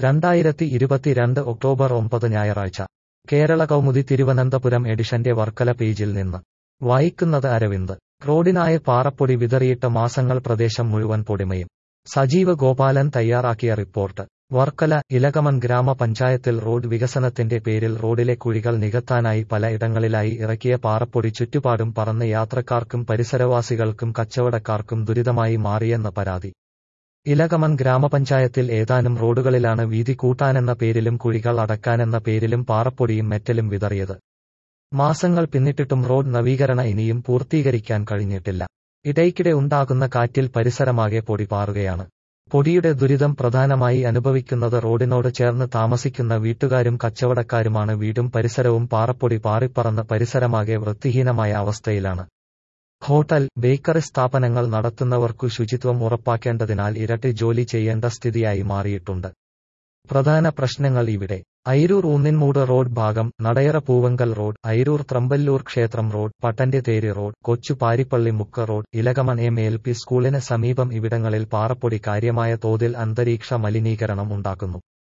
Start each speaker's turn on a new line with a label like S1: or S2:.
S1: രണ്ടായിരത്തി ഇരുപത്തിരണ്ട് ഒക്ടോബർ ഒമ്പത് ഞായറാഴ്ച കേരള കൗമുദി തിരുവനന്തപുരം എഡിഷന്റെ വർക്കല പേജിൽ നിന്ന് വായിക്കുന്നത് അരവിന്ദ് റോഡിനായ പാറപ്പൊടി വിതറിയിട്ട മാസങ്ങൾ പ്രദേശം മുഴുവൻ പൊടിമയും സജീവ് ഗോപാലൻ തയ്യാറാക്കിയ റിപ്പോർട്ട് വർക്കല ഇലകമൺ ഗ്രാമപഞ്ചായത്തിൽ റോഡ് വികസനത്തിന്റെ പേരിൽ റോഡിലെ കുഴികൾ നികത്താനായി പല ഇടങ്ങളിലായി ഇറക്കിയ പാറപ്പൊടി ചുറ്റുപാടും പറന്ന് യാത്രക്കാർക്കും പരിസരവാസികൾക്കും കച്ചവടക്കാർക്കും ദുരിതമായി മാറിയെന്ന് പരാതി ഇലകമൺ ഗ്രാമപഞ്ചായത്തിൽ ഏതാനും റോഡുകളിലാണ് വീതി കൂട്ടാനെന്ന പേരിലും കുഴികൾ അടക്കാനെന്ന പേരിലും പാറപ്പൊടിയും മെറ്റലും വിതറിയത് മാസങ്ങൾ പിന്നിട്ടിട്ടും റോഡ് നവീകരണ ഇനിയും പൂർത്തീകരിക്കാൻ കഴിഞ്ഞിട്ടില്ല ഇടയ്ക്കിടെ ഉണ്ടാകുന്ന കാറ്റിൽ പരിസരമാകെ പൊടി പാറുകയാണ് പൊടിയുടെ ദുരിതം പ്രധാനമായി അനുഭവിക്കുന്നത് റോഡിനോട് ചേർന്ന് താമസിക്കുന്ന വീട്ടുകാരും കച്ചവടക്കാരുമാണ് വീടും പരിസരവും പാറപ്പൊടി പാറിപ്പറന്ന് പരിസരമാകെ വൃത്തിഹീനമായ അവസ്ഥയിലാണ് ഹോട്ടൽ ബേക്കറി സ്ഥാപനങ്ങൾ നടത്തുന്നവർക്കു ശുചിത്വം ഉറപ്പാക്കേണ്ടതിനാൽ ഇരട്ടി ജോലി ചെയ്യേണ്ട സ്ഥിതിയായി മാറിയിട്ടുണ്ട് പ്രധാന പ്രശ്നങ്ങൾ ഇവിടെ ഐരൂർ ഊന്നിൻമൂട് റോഡ് ഭാഗം നടയറ പൂവങ്കൽ റോഡ് ഐരൂർ ത്രമ്പല്ലൂർ ക്ഷേത്രം റോഡ് പട്ടന്റെ തേരി റോഡ് കൊച്ചു പാരിപ്പള്ളി മുക്ക road Elakamon M L P സ്കൂളിന് സമീപം ഇവിടങ്ങളിൽ പാറപ്പൊടി കാര്യമായ തോതിൽ അന്തരീക്ഷ മലിനീകരണം ഉണ്ടാക്കുന്നു